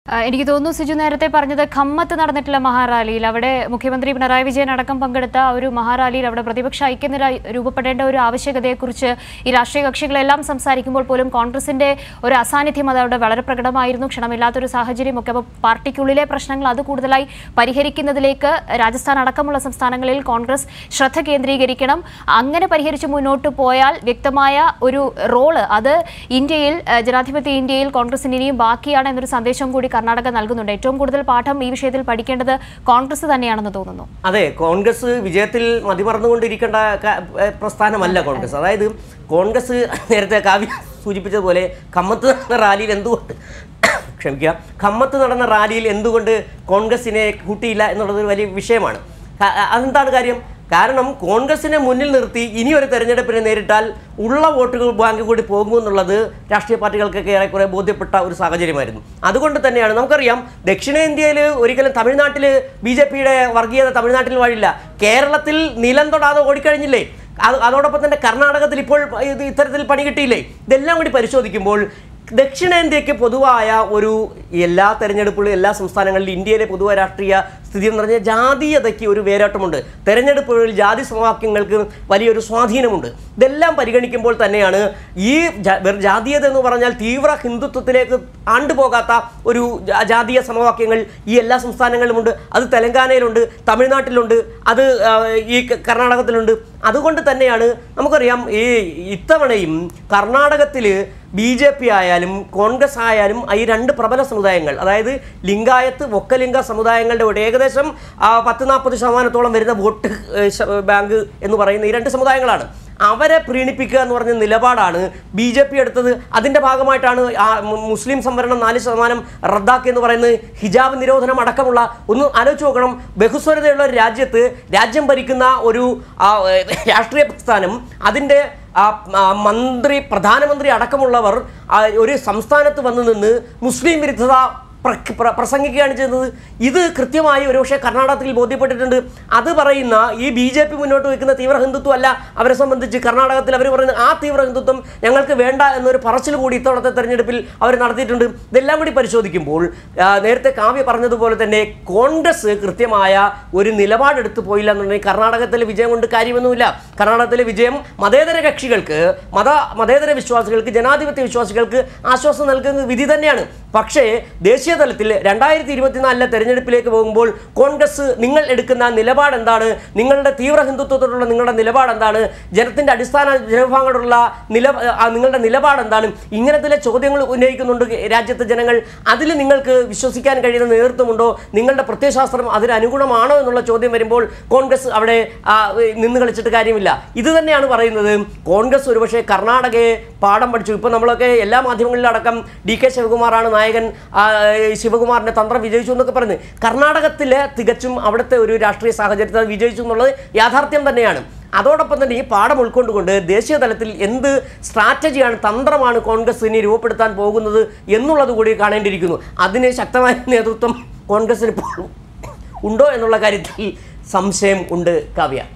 ആ, എനിക്ക് തോന്നുന്നു സിജു നേരത്തെ പറഞ്ഞത് ഖമ്മത്ത് നടന്നിട്ടുള്ള മഹാറാലിയിൽ അവിടെ മുഖ്യമന്ത്രി പിണറായി വിജയൻ അടക്കം പങ്കെടുത്ത ആ ഒരു മഹാറാലിയിൽ അവിടെ പ്രതിപക്ഷ ഐക്യനിര രൂപപ്പെടേണ്ട ഒരു ആവശ്യകതയെക്കുറിച്ച് ഈ രാഷ്ട്രീയ കക്ഷികളെല്ലാം സംസാരിക്കുമ്പോൾ പോലും കോൺഗ്രസിന്റെ ഒരു അസാന്നിധ്യം അത് അവിടെ വളരെ പ്രകടമായിരുന്നു ക്ഷണമില്ലാത്തൊരു സാഹചര്യമൊക്കെ അപ്പോൾ പാർട്ടിക്കുള്ളിലെ പ്രശ്നങ്ങൾ അത് കൂടുതലായി പരിഹരിക്കുന്നതിലേക്ക് രാജസ്ഥാൻ അടക്കമുള്ള സംസ്ഥാനങ്ങളിൽ കോൺഗ്രസ് ശ്രദ്ധ കേന്ദ്രീകരിക്കണം അങ്ങനെ പരിഹരിച്ച് മുന്നോട്ട് പോയാൽ വ്യക്തമായ ഒരു റോള് അത് ഇന്ത്യയിൽ ആ, ജനാധിപത്യ ഇന്ത്യയിൽ കോൺഗ്രസിന് ഇനിയും ബാക്കിയാണ് എന്നൊരു സന്ദേശം കൂടി കർണാടക നൽകുന്നുണ്ട് ഏറ്റവും കൂടുതൽ പാഠം ഈ വിഷയത്തിൽ പഠിക്കേണ്ടത് കോൺഗ്രസ് തന്നെയാണെന്ന് തോന്നുന്നു അതെ കോൺഗ്രസ് വിജയത്തിൽ മതിമറന്നുകൊണ്ടിരിക്കേണ്ട ക- ഏഹ് പ്രസ്ഥാനമല്ല കോൺഗ്രസ് അതായത് കോൺഗ്രസ് നേരത്തെ കാവ്യ സൂചിപ്പിച്ചതുപോലെ കമ്മത്ത് നടന്ന റാലിയിൽ എന്തുകൊണ്ട് ക്ഷമിക്കുക കമ്മത്ത് നടന്ന റാലിയിൽ എന്തുകൊണ്ട് കോൺഗ്രസിനെ കൂട്ടിയില്ല എന്നുള്ളത് ഒരു വലിയ വിഷയമാണ് ക- അതെന്താണ് കാര്യം കാരണം കോൺഗ്രസിനെ മുന്നിൽ നിർത്തി ഇനി ഒരു തെരഞ്ഞെടുപ്പിനെ നേരിട്ടാൽ ഉള്ള വോട്ടുകൾ ബാങ്ക് കൂടി പോകുമെന്നുള്ളത് രാഷ്ട്രീയ പാർട്ടികൾക്കൊക്കെ ഏറെക്കുറെ ബോധ്യപ്പെട്ട ഒരു സാഹചര്യമായിരുന്നു അതുകൊണ്ട് തന്നെയാണ് നമുക്കറിയാം ദക്ഷിണേന്ത്യയിൽ ഒരിക്കലും തമിഴ്നാട്ടിൽ ബി ജെ പിയുടെ വർഗീയത തമിഴ്നാട്ടിൽ വഴിയില്ല കേരളത്തിൽ നിലം തൊടാതെ ഓടിക്കഴിഞ്ഞില്ലേ അത് അതോടൊപ്പം തന്നെ കർണാടകത്തിൽ ഇപ്പോൾ ഇത് ഇത്തരത്തിൽ പണി കിട്ടിയില്ലേ ഇതെല്ലാം കൂടി പരിശോധിക്കുമ്പോൾ ദക്ഷിണേന്ത്യക്ക് പൊതുവായ ഒരു എല്ലാ തെരഞ്ഞെടുപ്പുകളും എല്ലാ സംസ്ഥാനങ്ങളിലും ഇന്ത്യയിലെ പൊതുവായ രാഷ്ട്രീയ സ്ഥിതി എന്ന് പറഞ്ഞാൽ ജാതീയതയ്ക്ക് ഒരു വേരോട്ടമുണ്ട് തെരഞ്ഞെടുപ്പുകളിൽ ജാതി സമവാക്യങ്ങൾക്ക് വലിയൊരു സ്വാധീനമുണ്ട് ഇതെല്ലാം പരിഗണിക്കുമ്പോൾ തന്നെയാണ് ഈ ജാ- വെറും ജാതീയത എന്ന് പറഞ്ഞാൽ തീവ്ര ഹിന്ദുത്വത്തിലേക്ക് ആണ്ടുപോകാത്ത ഒരു ജാ- ജാതീയ സമവാക്യങ്ങൾ ഈ എല്ലാ സംസ്ഥാനങ്ങളിലുമുണ്ട് അത് തെലങ്കാനയിലുണ്ട് തമിഴ്നാട്ടിലുണ്ട് അത് ആ, ഈ ക- കർണാടകത്തിലുണ്ട് അതുകൊണ്ട് തന്നെയാണ് നമുക്കറിയാം ഈ ഇത്തവണയും കർണാടകത്തിൽ ബി ജെ പി ആയാലും കോൺഗ്രസ് ആയാലും ഈ രണ്ട് പ്രബല സമുദായങ്ങൾ അതായത് ലിംഗായത്ത് ഒക്കലിംഗ സമുദായങ്ങളുടെ ഒരു ഏകദേശം ആ, പത്ത് നാൽപ്പത് ശതമാനത്തോളം വരുന്ന വോട്ട് ഏ, ശ- ബാങ്ക് എന്ന് പറയുന്ന ഈ രണ്ട് സമുദായങ്ങളാണ് അവരെ പ്രീണിപ്പിക്കുക എന്ന് പറഞ്ഞ നിലപാടാണ് ബി ജെ പി എടുത്തത് അതിൻ്റെ ഭാഗമായിട്ടാണ് ആ മു- മുസ്ലിം സംവരണം നാല് ശതമാനം റദ്ദാക്കി എന്ന് പറയുന്നത് ഹിജാബ് നിരോധനം അടക്കമുള്ള ഒന്ന് ആലോചിച്ച് നോക്കണം ബഹുസ്വരതയുള്ള ഒരു രാജ്യത്ത് രാജ്യം ഭരിക്കുന്ന ഒരു ആ, ഏ, രാഷ്ട്രീയ പ്രസ്ഥാനം അതിൻ്റെ ആ, ആ, മന്ത്രി പ്രധാനമന്ത്രി അടക്കമുള്ളവർ ആ, ഒരു സംസ്ഥാനത്ത് വന്നു നിന്ന് മുസ്ലിം വിരുദ്ധത പ്ര- പ്ര- പ്രസംഗിക്കുകയാണ് ചെയ്യുന്നത് ഇത് കൃത്യമായി ഒരുപക്ഷെ കർണാടകത്തിൽ ബോധ്യപ്പെട്ടിട്ടുണ്ട് അത് പറയുന്ന ഈ ബി ജെ പി മുന്നോട്ട് വയ്ക്കുന്ന തീവ്ര ഹിന്ദുത്വം അല്ല അവരെ സംബന്ധിച്ച് കർണാടകത്തിൽ അവർ പറയുന്ന ആ തീവ്ര ഹിന്ദുത്വം ഞങ്ങൾക്ക് വേണ്ട എന്നൊരു പറച്ചിൽ കൂടി ഇത്തവണത്തെ തെരഞ്ഞെടുപ്പിൽ അവർ നടത്തിയിട്ടുണ്ട് ഇതെല്ലാം കൂടി പരിശോധിക്കുമ്പോൾ ആ, നേരത്തെ കാവ്യ പറഞ്ഞതുപോലെ തന്നെ കോൺഗ്രസ് കൃത്യമായ ഒരു നിലപാടെടുത്ത് പോയില്ല എന്നുണ്ടെങ്കിൽ കർണാടകത്തിലെ വിജയം കൊണ്ട് കാര്യമൊന്നുമില്ല കർണാടകത്തിലെ വിജയം മതേതര കക്ഷികൾക്ക് മത മതേതര വിശ്വാസികൾക്ക് ജനാധിപത്യ വിശ്വാസികൾക്ക് ആശ്വാസം നൽകുന്ന വിധി തന്നെയാണ് പക്ഷേ ദേശീയ തലത്തിൽ രണ്ടായിരത്തി ഇരുപത്തിനാലിലെ തെരഞ്ഞെടുപ്പിലേക്ക് പോകുമ്പോൾ കോൺഗ്രസ് നിങ്ങൾ എടുക്കുന്ന നിലപാട് എന്താണ് നിങ്ങളുടെ തീവ്ര ഹിന്ദുത്വത്തോടുള്ള നിങ്ങളുടെ നിലപാട് എന്താണ് ജനത്തിൻ്റെ അടിസ്ഥാന ജനവിഭാഗങ്ങളോടുള്ള നില ആ, നിങ്ങളുടെ നിലപാട് എന്താണ് ഇങ്ങനത്തിലെ ചോദ്യങ്ങൾ ഉന്നയിക്കുന്നുണ്ട് രാജ്യത്തെ ജനങ്ങൾ അതിൽ നിങ്ങൾക്ക് വിശ്വസിക്കാൻ കഴിയുന്ന നേതൃത്വമുണ്ടോ നിങ്ങളുടെ പ്രത്യയശാസ്ത്രം അതിന് അനുഗുണമാണോ എന്നുള്ള ചോദ്യം വരുമ്പോൾ കോൺഗ്രസ് അവിടെ ആ, നിന്ന് കളിച്ചിട്ട് കാര്യമില്ല ഇത് തന്നെയാണ് പറയുന്നത് കോൺഗ്രസ് ഒരുപക്ഷെ കർണാടകയെ പാഠം പഠിച്ചു ഇപ്പോൾ നമ്മളൊക്കെ എല്ലാ മാധ്യമങ്ങളിലടക്കം ഡി കെ ശിവകുമാറാണ് നായകൻ ആ, ശിവകുമാറിൻ്റെ തന്ത്രം വിജയിച്ചു എന്നൊക്കെ പറയുന്നത് കർണാടകത്തിലെ തികച്ചും അവിടുത്തെ ഒരു രാഷ്ട്രീയ സാഹചര്യത്തിൽ അത് വിജയിച്ചു എന്നുള്ളത് യാഥാർത്ഥ്യം തന്നെയാണ് അതോടൊപ്പം തന്നെ ഈ പാഠം ഉൾക്കൊണ്ടുകൊണ്ട് ദേശീയ തലത്തിൽ എന്ത് സ്ട്രാറ്റജിയാണ് തന്ത്രമാണ് കോൺഗ്രസ് ഇനി രൂപപ്പെടുത്താൻ പോകുന്നത് എന്നുള്ളത് കൂടി കാണേണ്ടിയിരിക്കുന്നു അതിന് ശക്തമായ നേതൃത്വം കോൺഗ്രസിന് ഇപ്പോൾ ഉണ്ടോ എന്നുള്ള കാര്യത്തിൽ സംശയം ഉണ്ട് കാവ്യ